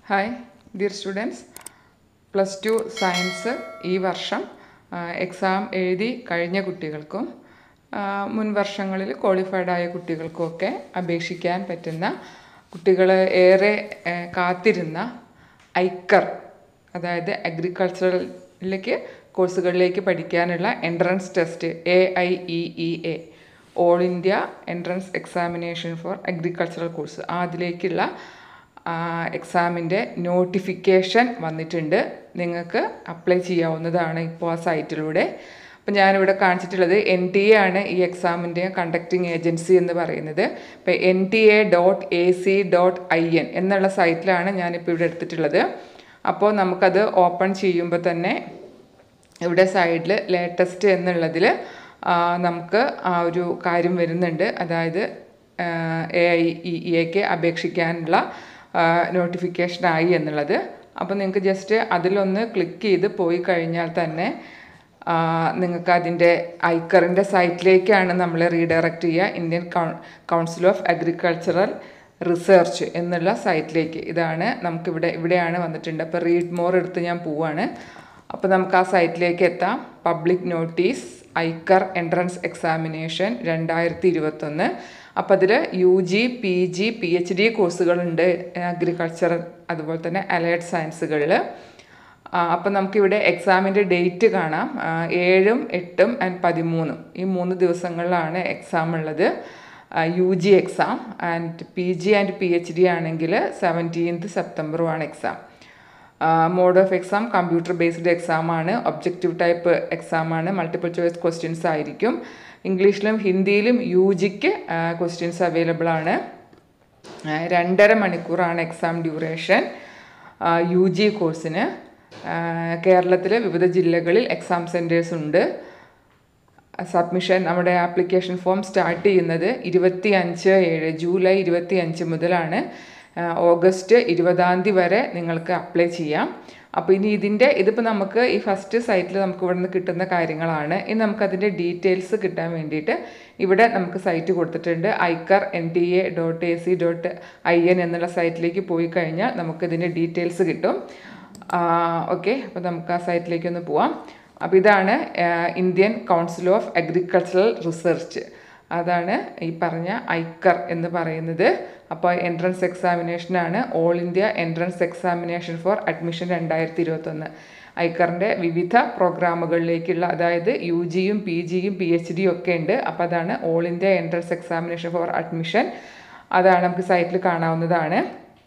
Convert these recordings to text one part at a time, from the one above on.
hi dear students plus two science ഈ വർഷം exam എഴുതി കഴിഞ്ഞ കുട്ടികൾക്കും ആ, മുൻ വർഷങ്ങളിൽ ക്വാളിഫൈഡ് ആയ കുട്ടികൾക്കുമൊക്കെ അപേക്ഷിക്കാൻ പറ്റുന്ന കുട്ടികൾ ഏറെ ആ, കാത്തിരുന്ന ഐക്കർ അതായത് അഗ്രികൾച്ചറലിലേക്ക് കോഴ്സുകളിലേക്ക് പഠിക്കാനുള്ള entrance test A I E E A all India entrance examination for agricultural course അതിലേക്കുള്ള എക്സാമിൻ്റെ നോട്ടിഫിക്കേഷൻ വന്നിട്ടുണ്ട് നിങ്ങൾക്ക് അപ്ലൈ ചെയ്യാവുന്നതാണ് ഇപ്പോൾ ആ സൈറ്റിലൂടെ അപ്പം ഞാനിവിടെ കാണിച്ചിട്ടുള്ളത് എൻ ടി എ ആണ് ഈ എക്സാമിൻ്റെ കണ്ടക്ടിങ് ഏജൻസി എന്ന് പറയുന്നത് ഇപ്പോൾ N T A dot A C dot I N എന്നുള്ള സൈറ്റിലാണ് ഞാനിപ്പോൾ ഇവിടെ എടുത്തിട്ടുള്ളത് അപ്പോൾ നമുക്കത് ഓപ്പൺ ചെയ്യുമ്പോൾ തന്നെ ഇവിടെ സൈഡിൽ ലേറ്റസ്റ്റ് എന്നുള്ളതിൽ നമുക്ക് ആ ഒരു കാര്യം വരുന്നുണ്ട് അതായത് എ ഐ ഇ എക്ക് അപേക്ഷിക്കാനുള്ള നോട്ടിഫിക്കേഷനായി എന്നുള്ളത് അപ്പോൾ നിങ്ങൾക്ക് ജസ്റ്റ് അതിലൊന്ന് ക്ലിക്ക് ചെയ്ത് പോയി കഴിഞ്ഞാൽ തന്നെ നിങ്ങൾക്ക് അതിൻ്റെ ഐക്കറിൻ്റെ സൈറ്റിലേക്കാണ് നമ്മൾ റീഡയറക്റ്റ് ചെയ്യുക Indian council of agricultural research എന്നുള്ള സൈറ്റിലേക്ക് ഇതാണ് നമുക്കിവിടെ ഇവിടെയാണ് വന്നിട്ടുണ്ട് അപ്പോൾ റീഡ് മോർ എടുത്ത് ഞാൻ പോവാണ് അപ്പോൾ നമുക്ക് ആ സൈറ്റിലേക്ക് എത്താം public notice ICAR entrance examination രണ്ടായിരത്തി ഇരുപത്തൊന്ന് അപ്പോൾ അതിൽ U G P G P H D കോഴ്സുകളുണ്ട് അഗ്രികൾച്ചർ അതുപോലെ തന്നെ അലൈഡ് സയൻസുകളിൽ അപ്പം നമുക്കിവിടെ എക്സാമിൻ്റെ ഡേറ്റ് കാണാം ആ, ഏഴും എട്ടും ആൻഡ് പതിമൂന്നും ഈ മൂന്ന് ദിവസങ്ങളിലാണ് എക്സാം ഉള്ളത് U G exam and P G and P H D ആണെങ്കിൽ സെവൻറ്റീൻത്ത് സെപ്റ്റംബറുമാണ് exam mode of exam computer based exam ആണ് ഒബ്ജക്റ്റീവ് ടൈപ്പ് എക്സാം ആണ് മൾട്ടിപ്പിൾ ചോയ്സ് ക്വസ്റ്റ്യൻസ് ആയിരിക്കും ഇംഗ്ലീഷിലും ഹിന്ദിയിലും യു ജിക്ക് ക്വസ്റ്റ്യൻസ് അവൈലബിൾ ആണ് ആ, രണ്ടര മണിക്കൂറാണ് എക്സാം ഡ്യൂറേഷൻ യു ജി കോഴ്സിന് കേരളത്തിലെ വിവിധ ജില്ലകളിൽ എക്സാം സെൻറ്റേഴ്സ് ഉണ്ട് സബ്മിഷൻ നമ്മുടെ ആപ്ലിക്കേഷൻ ഫോം സ്റ്റാർട്ട് ചെയ്യുന്നത് ഇരുപത്തി അഞ്ച് ഏഴ് ജൂലൈ ഇരുപത്തി അഞ്ച് മുതലാണ് ആ, ഓഗസ്റ്റ് ഇരുപതാം തീയതി വരെ നിങ്ങൾക്ക് അപ്ലൈ ചെയ്യാം അപ്പോൾ ഇനി ഇതിൻ്റെ ഇതിപ്പോൾ നമുക്ക് ഈ ഫസ്റ്റ് സൈറ്റിൽ നമുക്ക് ഇവിടെ നിന്ന് കിട്ടുന്ന കാര്യങ്ങളാണ് ഇനി നമുക്കതിൻ്റെ ഡീറ്റെയിൽസ് കിട്ടാൻ വേണ്ടിയിട്ട് ഇവിടെ നമുക്ക് സൈറ്റ് കൊടുത്തിട്ടുണ്ട് ICAR N T A dot A C dot I N എന്നുള്ള സൈറ്റിലേക്ക് പോയി കഴിഞ്ഞാൽ നമുക്കിതിൻ്റെ ഡീറ്റെയിൽസ് കിട്ടും ഓക്കെ അപ്പോൾ നമുക്ക് ആ സൈറ്റിലേക്ക് ഒന്ന് പോവാം അപ്പോൾ ഇതാണ് ആ, Indian council of agricultural research അതാണ് ഈ പറഞ്ഞ ഐക്കർ എന്ന് പറയുന്നത് അപ്പോൾ എൻട്രൻസ് എക്സാമിനേഷനാണ് all India entrance examination for admission രണ്ടായിരത്തി ഇരുപത്തൊന്ന് ഐക്കറിൻ്റെ വിവിധ പ്രോഗ്രാമുകളിലേക്കുള്ള അതായത് യു ജിയും പി ജിയും പി എച്ച് ഡിയും ഒക്കെ ഉണ്ട് അപ്പോൾ അതാണ് all India entrance examination for admission അതാണ് നമുക്ക് സൈറ്റിൽ കാണാവുന്നതാണ്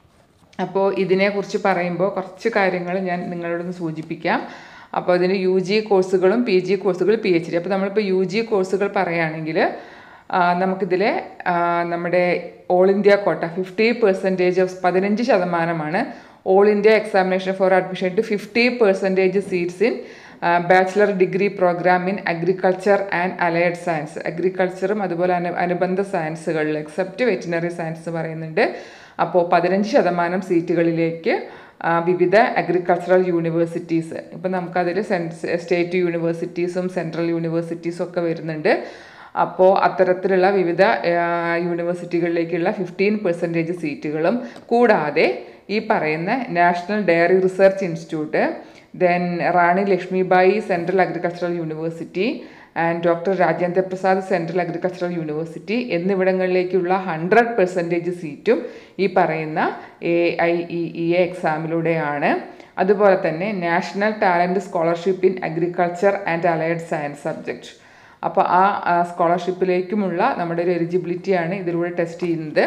അപ്പോൾ ഇതിനെക്കുറിച്ച് പറയുമ്പോൾ കുറച്ച് കാര്യങ്ങൾ ഞാൻ നിങ്ങളോടൊന്ന് സൂചിപ്പിക്കാം അപ്പോൾ ഇതിന് യു ജി കോഴ്സുകളും പി ജി കോഴ്സുകൾ പി എച്ച് ഡി അപ്പോൾ നമ്മളിപ്പോൾ യു ജി കോഴ്സുകൾ പറയുകയാണെങ്കിൽ ആ, നമുക്കിതിലെ ആ, നമ്മുടെ all India quota fifty percentage പതിനഞ്ച് ശതമാനമാണ് all India examination for admission to fifty percentage seats in bachelor degree programme in agriculture and allied science അഗ്രികൾച്ചറും അതുപോലെ അനു അനുബന്ധ സയൻസുകളിൽ എക്സെപ്റ്റ് വെറ്റിനറി സയൻസ് പറയുന്നുണ്ട് അപ്പോൾ പതിനഞ്ച് ശതമാനം സീറ്റുകളിലേക്ക് ആ, വിവിധ അഗ്രികൾച്ചറൽ യൂണിവേഴ്സിറ്റീസ് ഇപ്പം നമുക്കതിൽ സ്റ്റേറ്റ് യൂണിവേഴ്സിറ്റീസും സെൻട്രൽ യൂണിവേഴ്സിറ്റീസും ഒക്കെ വരുന്നുണ്ട് അപ്പോൾ അത്തരത്തിലുള്ള വിവിധ ആ, യൂണിവേഴ്സിറ്റികളിലേക്കുള്ള ഫിഫ്റ്റീൻ പെർസെൻറ്റേജ് സീറ്റുകളും കൂടാതെ ഈ പറയുന്ന national dairy research institute then Rani Lakshmibai central agricultural university and doctor Rajendra Prasad central agricultural university എന്നിവിടങ്ങളിലേക്കുള്ള ഹൺഡ്രഡ് പെർസെൻറ്റേജ് സീറ്റും ഈ പറയുന്ന A I E E A എക്സാമിലൂടെയാണ് അതുപോലെ തന്നെ national talent scholarship in agriculture and allied science subject അപ്പോൾ ആ സ്കോളർഷിപ്പിലേക്കുമുള്ള നമ്മുടെ ഒരു എലിജിബിലിറ്റിയാണ് ഇതിലൂടെ ടെസ്റ്റ് ചെയ്യുന്നത്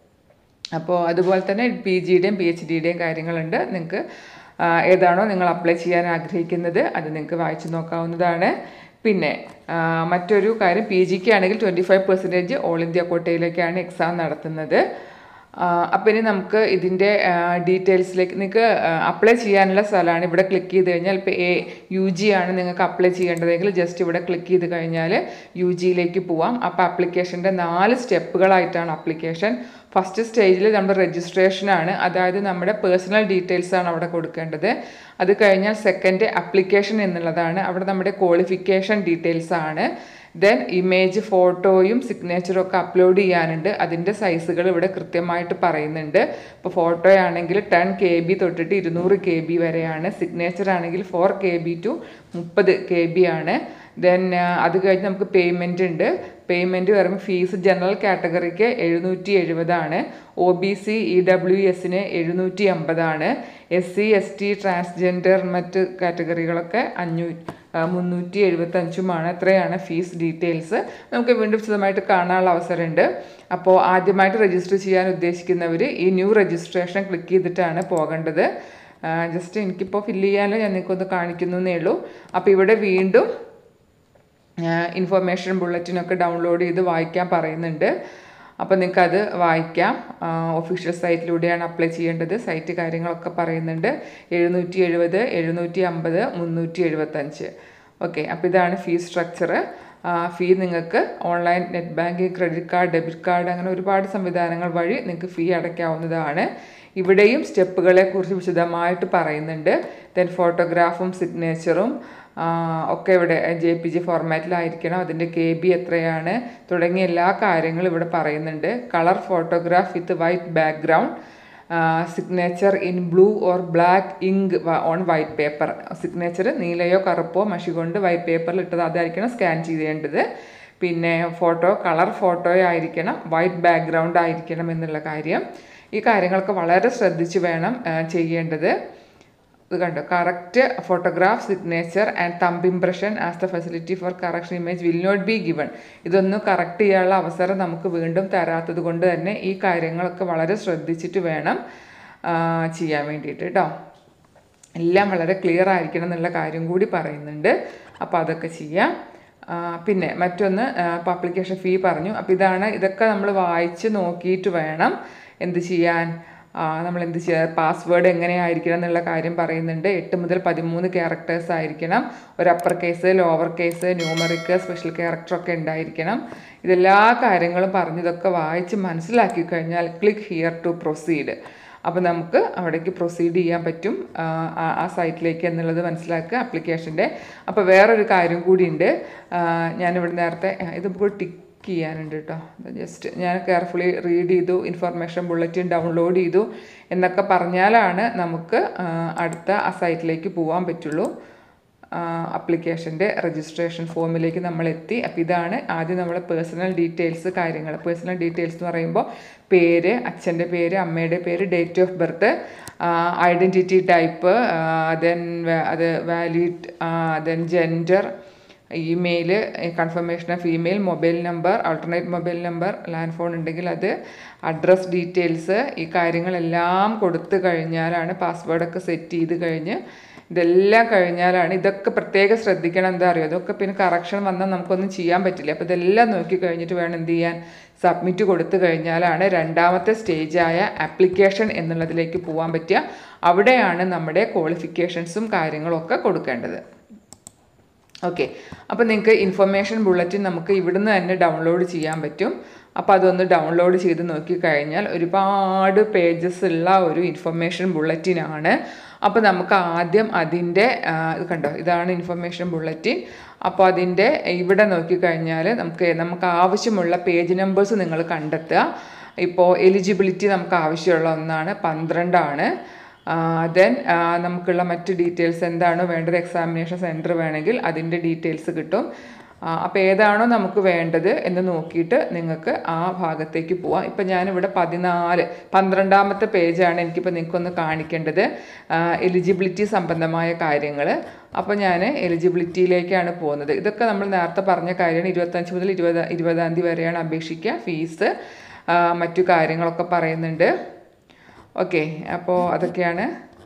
അപ്പോൾ അതുപോലെ തന്നെ പി ജിയുടെയും പി എച്ച് ഡിയുടെയും കാര്യങ്ങളുണ്ട് നിങ്ങൾക്ക് ആ, ഏതാണോ നിങ്ങൾ അപ്ലൈ ചെയ്യാൻ ആഗ്രഹിക്കുന്നത് അത് നിങ്ങൾക്ക് വായിച്ചു നോക്കാവുന്നതാണ് പിന്നെ ആ, മറ്റൊരു കാര്യം പി ജിക്ക് ആണെങ്കിൽ twenty five percentage all India കോട്ടയിലേക്കാണ് എക്സാം നടത്തുന്നത് അപ്പം ഇനി നമുക്ക് ഇതിൻ്റെ ഡീറ്റെയിൽസിലേക്ക് നിങ്ങൾക്ക് അപ്ലൈ ചെയ്യാനുള്ള സ്ഥലമാണ് ഇവിടെ ക്ലിക്ക് ചെയ്ത് കഴിഞ്ഞാൽ ഇപ്പോൾ എ യു ജി ആണ് നിങ്ങൾക്ക് അപ്ലൈ ചെയ്യേണ്ടതെങ്കിൽ ജസ്റ്റ് ഇവിടെ ക്ലിക്ക് ചെയ്ത് കഴിഞ്ഞാൽ യു ജിയിലേക്ക് പോവാം അപ്പോൾ ആപ്ലിക്കേഷൻ്റെ നാല് സ്റ്റെപ്പുകളായിട്ടാണ് ആപ്ലിക്കേഷൻ ഫസ്റ്റ് സ്റ്റേജിൽ നമ്മുടെ രജിസ്ട്രേഷനാണ് അതായത് നമ്മുടെ പേഴ്സണൽ ഡീറ്റെയിൽസ് ആണ് അവിടെ കൊടുക്കേണ്ടത് അത് കഴിഞ്ഞാൽ സെക്കൻഡ് അപ്ലിക്കേഷൻ എന്നുള്ളതാണ് അവിടെ നമ്മുടെ ക്വാളിഫിക്കേഷൻ ഡീറ്റെയിൽസ് ആണ് ദെൻ ഇമേജ് ഫോട്ടോയും സിഗ്നേച്ചറും ഒക്കെ അപ്ലോഡ് ചെയ്യാനുണ്ട് അതിൻ്റെ സൈസുകൾ ഇവിടെ കൃത്യമായിട്ട് പറയുന്നുണ്ട് ഇപ്പോൾ ഫോട്ടോ ആണെങ്കിൽ ടെൻ കെ ബി തൊട്ടിട്ട് ഇരുന്നൂറ് കെ ബി വരെയാണ് സിഗ്നേച്ചർ ആണെങ്കിൽ ഫോർ കെ ബി ടു മുപ്പത് കെ ബി ആണ് ദെൻ അത് കഴിഞ്ഞ് നമുക്ക് പേയ്മെൻ്റ് ഉണ്ട് പേയ്മെൻറ്റ് വരുമ്പോൾ ഫീസ് ജനറൽ കാറ്റഗറിക്ക് എഴുന്നൂറ്റി എഴുപതാണ് O B C E W എസിന് എഴുന്നൂറ്റി അമ്പതാണ് S C S T transgender മറ്റ് കാറ്റഗറികളൊക്കെ അഞ്ഞൂ മുന്നൂറ്റി എഴുപത്തഞ്ചുമാണ് ഇത്രയാണ് ഫീസ് ഡീറ്റെയിൽസ് നമുക്ക് വീണ്ടും വിശദമായിട്ട് കാണാനുള്ള അവസരമുണ്ട് അപ്പോൾ ആദ്യമായിട്ട് രജിസ്റ്റർ ചെയ്യാൻ ഉദ്ദേശിക്കുന്നവർ ഈ ന്യൂ രജിസ്ട്രേഷൻ ക്ലിക്ക് ചെയ്തിട്ടാണ് പോകേണ്ടത് ജസ്റ്റ് എനിക്കിപ്പോൾ ഫില്ല് ചെയ്യാനോ ഞാൻ നിങ്ങൾക്കൊന്ന് കാണിക്കുന്നു എന്നേ ഉള്ളൂ അപ്പോൾ ഇവിടെ വീണ്ടും ഇൻഫർമേഷൻ ബുള്ളറ്റിനൊക്കെ ഡൗൺലോഡ് ചെയ്ത് വായിക്കാൻ പറയുന്നുണ്ട് അപ്പോൾ നിങ്ങൾക്കത് വായിക്കാം ഒഫീഷ്യൽ സൈറ്റിലൂടെയാണ് അപ്ലൈ ചെയ്യേണ്ടത് സൈറ്റ് കാര്യങ്ങളൊക്കെ പറയുന്നുണ്ട് എഴുന്നൂറ്റി എഴുപത് എഴുന്നൂറ്റി അമ്പത് മുന്നൂറ്റി എഴുപത്തഞ്ച് ഓക്കെ അപ്പോൾ ഇതാണ് ഫീസ് സ്ട്രക്ചർ ഫീ നിങ്ങൾക്ക് online net banking credit card debit card അങ്ങനെ ഒരുപാട് സംവിധാനങ്ങൾ വഴി നിങ്ങൾക്ക് ഫീ അടയ്ക്കാവുന്നതാണ് ഇവിടെയും സ്റ്റെപ്പുകളെ കുറിച്ച് വിശദമായിട്ട് പറയുന്നുണ്ട് ദെൻ ഫോട്ടോഗ്രാഫും സിഗ്നേച്ചറും ഒക്കെ ഇവിടെ ജെ പി ജി ഫോർമാറ്റിലായിരിക്കണം അതിൻ്റെ കെ ബി എത്രയാണ് തുടങ്ങിയ എല്ലാ കാര്യങ്ങളും ഇവിടെ പറയുന്നുണ്ട് colour photograph with white background signature in blue or black ink on white paper signature നീലയോ കറുപ്പോ മഷി കൊണ്ട് വൈറ്റ് പേപ്പറിൽ ഇട്ടത് അതായിരിക്കണം സ്കാൻ ചെയ്യേണ്ടത് പിന്നെ ഫോട്ടോ കളർ ഫോട്ടോ ആയിരിക്കണം വൈറ്റ് ബാക്ക്ഗ്രൗണ്ട് ആയിരിക്കണം എന്നുള്ള കാര്യം ഈ കാര്യങ്ങളൊക്കെ വളരെ ശ്രദ്ധിച്ച് വേണം ചെയ്യേണ്ടത് ഇത് കണ്ടോ correct photograph signature and thumb impression as the facility for correction image will not be given ഇതൊന്നും കറക്റ്റ് ചെയ്യാനുള്ള അവസരം നമുക്ക് വീണ്ടും തരാത്തത് കൊണ്ട് തന്നെ ഈ കാര്യങ്ങളൊക്കെ വളരെ ശ്രദ്ധിച്ചിട്ട് വേണം ചെയ്യാൻ വേണ്ടിയിട്ട് കേട്ടോ എല്ലാം വളരെ ക്ലിയർ ആയിരിക്കണം എന്നുള്ള കാര്യം കൂടി പറയുന്നുണ്ട് അപ്പോൾ അതൊക്കെ ചെയ്യാം പിന്നെ മറ്റൊന്ന് ഇപ്പോൾ അപ്ലിക്കേഷൻ ഫീ പറഞ്ഞു അപ്പോൾ ഇതാണ് ഇതൊക്കെ നമ്മൾ വായിച്ച് നോക്കിയിട്ട് വേണം എന്ത് ചെയ്യാൻ നമ്മൾ എന്ത് ചെയ്യുക പാസ്വേഡ് എങ്ങനെയായിരിക്കണം എന്നുള്ള കാര്യം പറയുന്നുണ്ട് എട്ട് മുതൽ പതിമൂന്ന് ക്യാരക്ടേഴ്സ് ആയിരിക്കണം ഒരു upper case lower case numeric special ക്യാരക്ടറൊക്കെ ഉണ്ടായിരിക്കണം ഇതെല്ലാ കാര്യങ്ങളും പറഞ്ഞതൊക്കെ വായിച്ച് മനസ്സിലാക്കി കഴിഞ്ഞാൽ ക്ലിക്ക് ഹിയർ ടു പ്രൊസീഡ് അപ്പോൾ നമുക്ക് അവിടേക്ക് പ്രൊസീഡ് ചെയ്യാൻ പറ്റും ആ സൈറ്റിലേക്ക് എന്നുള്ളത് മനസ്സിലാക്കുക ആപ്ലിക്കേഷൻ്റെ അപ്പോൾ വേറൊരു കാര്യം കൂടിയുണ്ട് ഞാനിവിടെ നേരത്തെ ഇതിപ്പോൾ ടിക്ക് ചെയ്യാനുണ്ട് കേട്ടോ ജസ്റ്റ് ഞാൻ കെയർഫുള്ളി റീഡ് ചെയ്തു ഇൻഫർമേഷൻ ബുള്ളറ്റിൻ ഡൗൺലോഡ് ചെയ്തു എന്നൊക്കെ പറഞ്ഞാലാണ് നമുക്ക് അടുത്ത ആ സൈറ്റിലേക്ക് പോകാൻ പറ്റുള്ളൂ അപ്ലിക്കേഷൻ്റെ രജിസ്ട്രേഷൻ ഫോമിലേക്ക് നമ്മൾ എത്തി അപ്പോൾ ഇതാണ് ആദ്യം നമ്മൾ പേഴ്സണൽ ഡീറ്റെയിൽസ് കാര്യങ്ങൾ പേഴ്സണൽ ഡീറ്റെയിൽസ് എന്ന് പറയുമ്പോൾ പേര് അച്ഛൻ്റെ പേര് അമ്മയുടെ പേര് date of birth identity type then അത് valid then gender email confirmation of email mobile number alternate mobile number land phone ഉണ്ടെങ്കിൽ അത് അഡ്രസ് ഡീറ്റെയിൽസ് ഈ കാര്യങ്ങളെല്ലാം കൊടുത്തു കഴിഞ്ഞാലാണ് പാസ്വേഡൊക്കെ സെറ്റ് ചെയ്ത് കഴിഞ്ഞ് ഇതെല്ലാം കഴിഞ്ഞാലാണ് ഇതൊക്കെ പ്രത്യേകം ശ്രദ്ധിക്കണം എന്താ അറിയോ ഇതൊക്കെ പിന്നെ കറക്ഷൻ വന്നാൽ നമുക്കൊന്നും ചെയ്യാൻ പറ്റില്ല അപ്പോൾ ഇതെല്ലാം നോക്കി കഴിഞ്ഞിട്ട് വേണം എന്ത് ചെയ്യാൻ സബ്മിറ്റ് കൊടുത്തു കഴിഞ്ഞാലാണ് രണ്ടാമത്തെ സ്റ്റേജായ ആപ്ലിക്കേഷൻ എന്നുള്ളതിലേക്ക് പോകാൻ പറ്റുക അവിടെയാണ് നമ്മുടെ ക്വാളിഫിക്കേഷൻസും കാര്യങ്ങളും ഒക്കെ കൊടുക്കേണ്ടത് ഓക്കെ അപ്പോൾ നിങ്ങൾക്ക് ഇൻഫർമേഷൻ ബുള്ളറ്റിൻ നമുക്ക് ഇവിടുന്ന് തന്നെ ഡൗൺലോഡ് ചെയ്യാൻ പറ്റും അപ്പോൾ അതൊന്ന് ഡൗൺലോഡ് ചെയ്ത് നോക്കിക്കഴിഞ്ഞാൽ ഒരുപാട് പേജസ് ഉള്ള ഒരു ഇൻഫർമേഷൻ ബുള്ളറ്റിനാണ് അപ്പോൾ നമുക്ക് ആദ്യം അതിൻ്റെ ഇത് കണ്ടോ ഇതാണ് ഇൻഫർമേഷൻ ബുള്ളറ്റിൻ അപ്പോൾ അതിൻ്റെ ഇവിടെ നോക്കിക്കഴിഞ്ഞാൽ നമുക്ക് നമുക്ക് ആവശ്യമുള്ള പേജ് നമ്പേഴ്സ് നിങ്ങൾ കണ്ടെത്തുക ഇപ്പോൾ എലിജിബിലിറ്റി നമുക്ക് ആവശ്യമുള്ള ഒന്നാണ് പന്ത്രണ്ടാണ് ദെൻ നമുക്കുള്ള മറ്റ് ഡീറ്റെയിൽസ് എന്താണോ വേണ്ടത് എക്സാമിനേഷൻ സെൻറ്റർ വേണമെങ്കിൽ അതിൻ്റെ ഡീറ്റെയിൽസ് കിട്ടും അപ്പോൾ ഏതാണോ നമുക്ക് വേണ്ടത് എന്ന് നോക്കിയിട്ട് നിങ്ങൾക്ക് ആ ഭാഗത്തേക്ക് പോവാം ഇപ്പം ഞാനിവിടെ പതിനാല് പന്ത്രണ്ടാമത്തെ പേജാണ് എനിക്കിപ്പോൾ നിങ്ങൾക്കൊന്ന് കാണിക്കേണ്ടത് എലിജിബിലിറ്റി സംബന്ധമായ കാര്യങ്ങൾ അപ്പോൾ ഞാൻ എലിജിബിലിറ്റിയിലേക്കാണ് പോകുന്നത് ഇതൊക്കെ നമ്മൾ നേരത്തെ പറഞ്ഞ കാര്യമാണ് ഇരുപത്തഞ്ച് മുതൽ ഇരുപത് ഇരുപതാം തീയതി വരെയാണ് അപേക്ഷിക്കുക ഫീസ് മറ്റു കാര്യങ്ങളൊക്കെ പറയുന്നുണ്ട് ഓക്കെ അപ്പോൾ അതൊക്കെയാണ്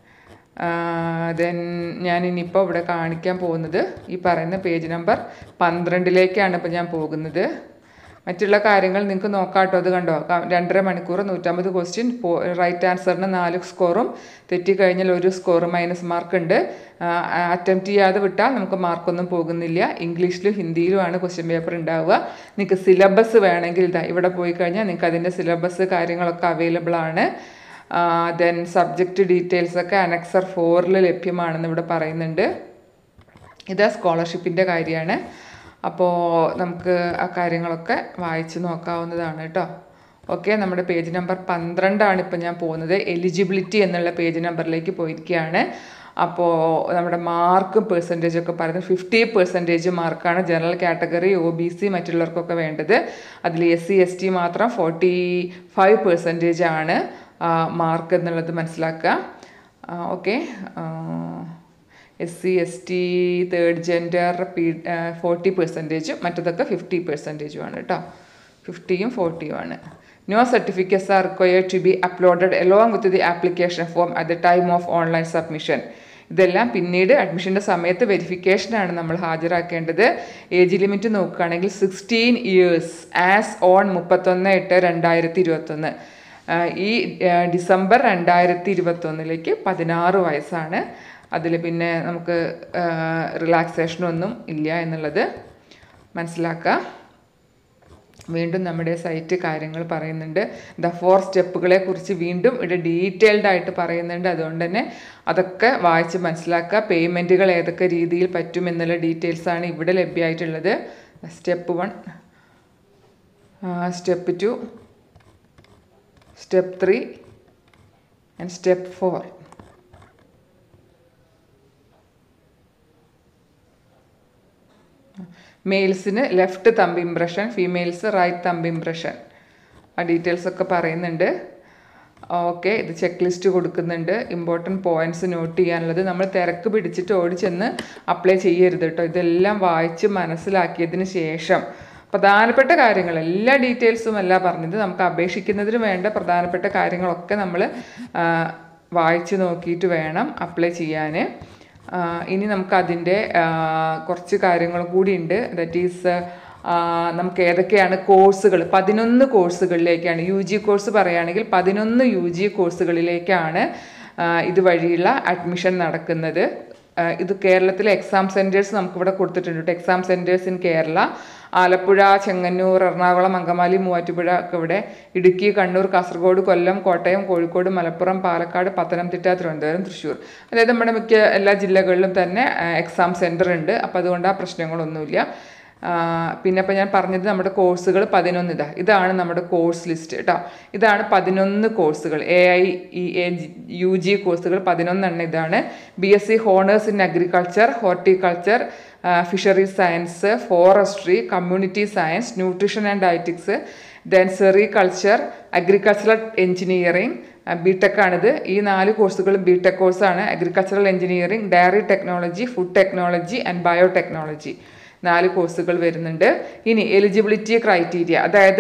ദെൻ ഞാൻ ഇനിയിപ്പോൾ ഇവിടെ കാണിക്കാൻ പോകുന്നത് ഈ പറയുന്ന പേജ് നമ്പർ പന്ത്രണ്ടിലേക്കാണ് ഇപ്പോൾ ഞാൻ പോകുന്നത് മറ്റുള്ള കാര്യങ്ങൾ നിങ്ങൾക്ക് നോക്കാട്ടോ അത് കണ്ടോ രണ്ടര മണിക്കൂർ നൂറ്റമ്പത് ക്വസ്റ്റ്യൻ റൈറ്റ് ആൻസറിന് നാല് സ്കോറും തെറ്റിക്കഴിഞ്ഞാൽ ഒരു സ്കോർ മൈനസ് മാർക്ക് ഉണ്ട് അറ്റംപ്റ്റ് ചെയ്യാതെ വിട്ടാൽ നമുക്ക് മാർക്കൊന്നും പോകുന്നില്ല ഇംഗ്ലീഷിലും ഹിന്ദിയിലുമാണ് ക്വസ്റ്റ്യൻ പേപ്പർ ഉണ്ടാവുക നിങ്ങൾക്ക് സിലബസ് വേണമെങ്കിൽ ഇതാ ഇവിടെ പോയി കഴിഞ്ഞാൽ നിങ്ങൾക്ക് അതിൻ്റെ സിലബസ് കാര്യങ്ങളൊക്കെ അവൈലബിൾ ആണ് ദെൻ സബ്ജക്റ്റ് ഡീറ്റെയിൽസ് ഒക്കെ അനക്സർ ഫോറിൽ ലഭ്യമാണെന്ന് ഇവിടെ പറയുന്നുണ്ട് ഇത് സ്കോളർഷിപ്പിൻ്റെ കാര്യമാണ് അപ്പോൾ നമുക്ക് ആ കാര്യങ്ങളൊക്കെ വായിച്ച് നോക്കാവുന്നതാണ് കേട്ടോ ഓക്കെ നമ്മുടെ പേജ് നമ്പർ പന്ത്രണ്ടാണ് ഇപ്പോൾ ഞാൻ പോകുന്നത് എലിജിബിലിറ്റി എന്നുള്ള പേജ് നമ്പറിലേക്ക് പോയിരിക്കുകയാണ് അപ്പോൾ നമ്മുടെ മാർക്കും പെർസെൻറ്റേജ് ഒക്കെ പറയുന്നത് ഫിഫ്റ്റി പെർസെൻറ്റേജ് മാർക്കാണ് general category O B C മറ്റുള്ളവർക്കൊക്കെ വേണ്ടത് അതിൽ എസ് സി എസ് ടി മാത്രം ഫോർട്ടി ഫൈവ് പെർസെൻറ്റേജ് ആണ് മാർക്ക് എന്നുള്ളത് മനസ്സിലാക്കുക okay S C S T third gender P forty പെർസെൻറ്റേജും മറ്റതൊക്കെ ഫിഫ്റ്റി പെർസെൻറ്റേജുമാണ് കേട്ടോ ഫിഫ്റ്റിയും ഫോർട്ടിയും ആണ് no certificates are required to be uploaded along with the application form at the time of online submission ഇതെല്ലാം പിന്നീട് അഡ്മിഷൻ്റെ സമയത്ത് വെരിഫിക്കേഷനാണ് നമ്മൾ ഹാജരാക്കേണ്ടത് ഏജ് ലിമിറ്റ് നോക്കുകയാണെങ്കിൽ സിക്സ്റ്റീൻ ഇയേഴ്സ് ആസ് ഓൺ മുപ്പത്തൊന്ന് എട്ട് രണ്ടായിരത്തി ഇരുപത്തൊന്ന് ഈ ഡിസംബർ രണ്ടായിരത്തി ഇരുപത്തൊന്നിലേക്ക് പതിനാറ് വയസ്സാണ് അതിൽ പിന്നെ നമുക്ക് റിലാക്സേഷനൊന്നും ഇല്ല എന്നുള്ളത് മനസ്സിലാക്കുക വീണ്ടും നമ്മുടെ സൈറ്റ് കാര്യങ്ങൾ പറയുന്നുണ്ട് ദ ഫോർ സ്റ്റെപ്പുകളെ കുറിച്ച് വീണ്ടും ഇവിടെ ഡീറ്റെയിൽഡ് ആയിട്ട് പറയുന്നുണ്ട് അതുകൊണ്ട് തന്നെ അതൊക്കെ വായിച്ച് മനസ്സിലാക്കുക പേയ്മെൻറ്റുകൾ ഏതൊക്കെ രീതിയിൽ പറ്റും എന്നുള്ള ഡീറ്റെയിൽസ് ആണ് ഇവിടെ ലഭ്യമായിട്ടുള്ളത് step one step two step three and step four മെയിൽസിന് left thumb impression females right thumb impression ആ ഡീറ്റെയിൽസ് ഒക്കെ പറയുന്നുണ്ട് ഓക്കെ ഇത് ചെക്ക് ലിസ്റ്റ് കൊടുക്കുന്നുണ്ട് ഇമ്പോർട്ടൻറ്റ് പോയിൻറ്റ്സ് നോട്ട് ചെയ്യാനുള്ളത് നമ്മൾ തിരക്ക് പിടിച്ചിട്ട് ഓടിച്ചെന്ന് അപ്ലൈ ചെയ്യരുത് കേട്ടോ ഇതെല്ലാം വായിച്ച് മനസ്സിലാക്കിയതിന് ശേഷം പ്രധാനപ്പെട്ട കാര്യങ്ങൾ എല്ലാ ഡീറ്റെയിൽസും അല്ല പറഞ്ഞത് നമുക്ക് അപേക്ഷിക്കുന്നതിന് വേണ്ട പ്രധാനപ്പെട്ട കാര്യങ്ങളൊക്കെ നമ്മൾ വായിച്ച് നോക്കിയിട്ട് വേണം അപ്ലൈ ചെയ്യാൻ ഇനി നമുക്ക് അതിൻ്റെ കുറച്ച് കാര്യങ്ങളും കൂടി ഉണ്ട് ദറ്റ് ഈസ് നമുക്ക് ഏതൊക്കെയാണ് കോഴ്സുകൾ പതിനൊന്ന് കോഴ്സുകളിലേക്കാണ് യു ജി കോഴ്സ് പറയുകയാണെങ്കിൽ പതിനൊന്ന് യു ജി കോഴ്സുകളിലേക്കാണ് ഇതുവഴിയുള്ള അഡ്മിഷൻ നടക്കുന്നത് ഇത് കേരളത്തിലെ എക്സാം സെൻറ്റേഴ്സ് നമുക്കിവിടെ കൊടുത്തിട്ടുണ്ട് exam centres in Kerala Alappuzha Chengannur Ernakulam Angamaly Muvattupuzha ഒക്കെ ഇവിടെ ഇടുക്കി കണ്ണൂർ കാസർഗോഡ് കൊല്ലം കോട്ടയം കോഴിക്കോട് മലപ്പുറം പാലക്കാട് പത്തനംതിട്ട തിരുവനന്തപുരം തൃശ്ശൂർ അതായത് നമ്മുടെ മിക്ക എല്ലാ ജില്ലകളിലും തന്നെ എക്സാം സെൻറ്റർ ഉണ്ട് അപ്പോൾ അതുകൊണ്ട് ആ പ്രശ്നങ്ങളൊന്നുമില്ല പിന്നെ ഇപ്പോൾ ഞാൻ പറഞ്ഞത് നമ്മുടെ കോഴ്സുകൾ പതിനൊന്ന് ഇതാ ഇതാണ് നമ്മുടെ കോഴ്സ് ലിസ്റ്റ് കേട്ടോ ഇതാണ് പതിനൊന്ന് കോഴ്സുകൾ A I E A U G കോഴ്സുകൾ പതിനൊന്നെണ്ണം ഇതാണ് B S C honours in agriculture horticulture fishery science forestry community science nutrition and dietetics then sericulture agricultural engineering B tech ആണിത് ഈ നാല് കോഴ്സുകളും ബി ടെക് കോഴ്സാണ് agricultural engineering dairy technology food technology and biotechnology നാല് കോഴ്സുകൾ വരുന്നുണ്ട് ഇനി eligibility criteria അതായത്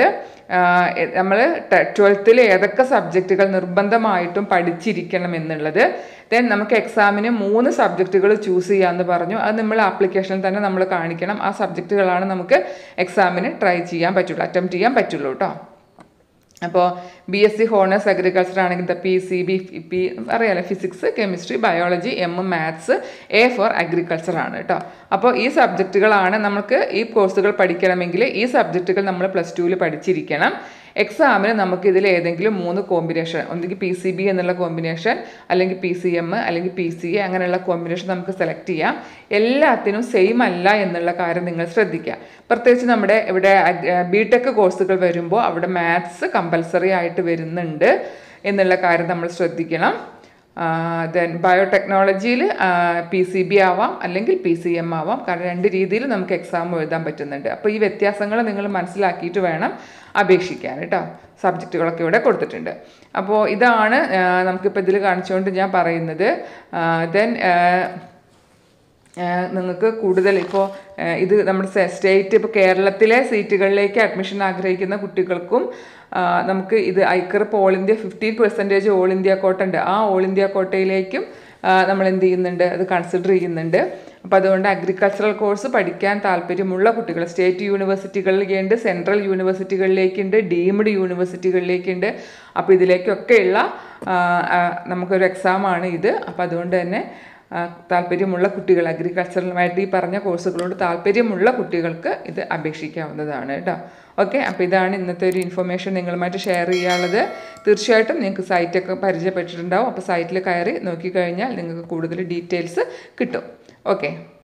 നമ്മൾ ട്വൽത്തിൽ ഏതൊക്കെ സബ്ജക്റ്റുകൾ നിർബന്ധമായിട്ടും പഠിച്ചിരിക്കണം എന്നുള്ളത് ദെൻ നമുക്ക് എക്സാമിന് മൂന്ന് സബ്ജക്റ്റുകൾ ചൂസ് ചെയ്യാമെന്ന് പറഞ്ഞു അത് നമ്മൾ ആപ്ലിക്കേഷനിൽ തന്നെ നമ്മൾ കാണിക്കണം ആ സബ്ജക്റ്റുകളാണ് നമുക്ക് എക്സാമിന് ട്രൈ ചെയ്യാൻ പറ്റുള്ളൂ അറ്റംപ്റ്റ് ചെയ്യാൻ പറ്റുള്ളൂ കേട്ടോ അപ്പോൾ B S C honours agriculture ആണെങ്കിൽ പി സി ബി പി അറിയാലോ physics chemistry biology M maths A for agriculture ആണ് കേട്ടോ അപ്പോൾ ഈ സബ്ജക്റ്റുകളാണ് നമുക്ക് ഈ കോഴ്സുകൾ പഠിക്കണമെങ്കിൽ ഈ സബ്ജക്റ്റുകൾ നമ്മൾ പ്ലസ് ടുവിൽ പഠിച്ചിരിക്കണം എക്സാമിന് നമുക്ക് ഇതിൽ ഏതെങ്കിലും മൂന്ന് കോമ്പിനേഷൻ ഒന്നുകിൽ പി സി ബി എന്നുള്ള കോമ്പിനേഷൻ അല്ലെങ്കിൽ പി സി എം അല്ലെങ്കിൽ പി സി എ അങ്ങനെയുള്ള കോമ്പിനേഷൻ നമുക്ക് സെലക്ട് ചെയ്യാം എല്ലാത്തിനും സെയിം അല്ല എന്നുള്ള കാര്യം നിങ്ങൾ ശ്രദ്ധിക്കുക പ്രത്യേകിച്ച് നമ്മുടെ ഇവിടെ ബി ടെക് കോഴ്സുകൾ വരുമ്പോൾ അവിടെ മാത്സ് കമ്പൽസറി ആയിട്ട് വരുന്നുണ്ട് എന്നുള്ള കാര്യം നമ്മൾ ശ്രദ്ധിക്കണം ദെൻ ബയോടെക്നോളജിയിൽ പി സി ബി ആവാം അല്ലെങ്കിൽ പി സി എം ആവാം കാരണം രണ്ട് രീതിയിൽ നമുക്ക് എക്സാം എഴുതാൻ പറ്റുന്നുണ്ട് അപ്പോൾ ഈ വ്യത്യാസങ്ങൾ നിങ്ങൾ മനസ്സിലാക്കിയിട്ട് വേണം അപേക്ഷിക്കാൻ കേട്ടോ സബ്ജക്റ്റുകളൊക്കെ ഇവിടെ കൊടുത്തിട്ടുണ്ട് അപ്പോൾ ഇതാണ് നമുക്കിപ്പോൾ ഇതിൽ കാണിച്ചുകൊണ്ട് ഞാൻ പറയുന്നത് ദെൻ നിങ്ങൾക്ക് കൂടുതൽ ഇപ്പോൾ ഇത് നമ്മുടെ സ്റ്റേറ്റ് ഇപ്പോൾ കേരളത്തിലെ സീറ്റുകളിലേക്ക് അഡ്മിഷൻ ആഗ്രഹിക്കുന്ന കുട്ടികൾക്കും നമുക്ക് ഇത് ഐക്കർ ഇപ്പോൾ all India fifteen percentage all India quota ഉണ്ട് ആ ഓൾ ഇന്ത്യ കോട്ടയിലേക്കും നമ്മൾ എന്ത് ചെയ്യുന്നുണ്ട് അത് കൺസിഡർ ചെയ്യുന്നുണ്ട് അപ്പോൾ അതുകൊണ്ട് അഗ്രികൾച്ചറൽ കോഴ്സ് പഠിക്കാൻ താല്പര്യമുള്ള കുട്ടികൾ സ്റ്റേറ്റ് യൂണിവേഴ്സിറ്റികളിലേക്കുണ്ട് സെൻട്രൽ യൂണിവേഴ്സിറ്റികളിലേക്കുണ്ട് ഡീംഡ് യൂണിവേഴ്സിറ്റികളിലേക്കുണ്ട് അപ്പോൾ ഇതിലേക്കൊക്കെയുള്ള നമുക്കൊരു എക്സാമാണ് ഇത് അപ്പോൾ അതുകൊണ്ട് തന്നെ താല്പര്യമുള്ള കുട്ടികൾ അഗ്രികൾച്ചറലുമായിട്ട് ഈ പറഞ്ഞ കോഴ്സുകളോട് താല്പര്യമുള്ള കുട്ടികൾക്ക് ഇത് അപേക്ഷിക്കാവുന്നതാണ് കേട്ടോ ഓക്കെ അപ്പോൾ ഇതാണ് ഇന്നത്തെ ഒരു ഇൻഫർമേഷൻ നിങ്ങളുമായിട്ട് ഷെയർ ചെയ്യാനുള്ളത് തീർച്ചയായിട്ടും നിങ്ങൾക്ക് സൈറ്റൊക്കെ പരിചയപ്പെട്ടിട്ടുണ്ടാവും അപ്പോൾ സൈറ്റിൽ കയറി നോക്കിക്കഴിഞ്ഞാൽ നിങ്ങൾക്ക് കൂടുതൽ ഡീറ്റെയിൽസ് കിട്ടും ഓക്കെ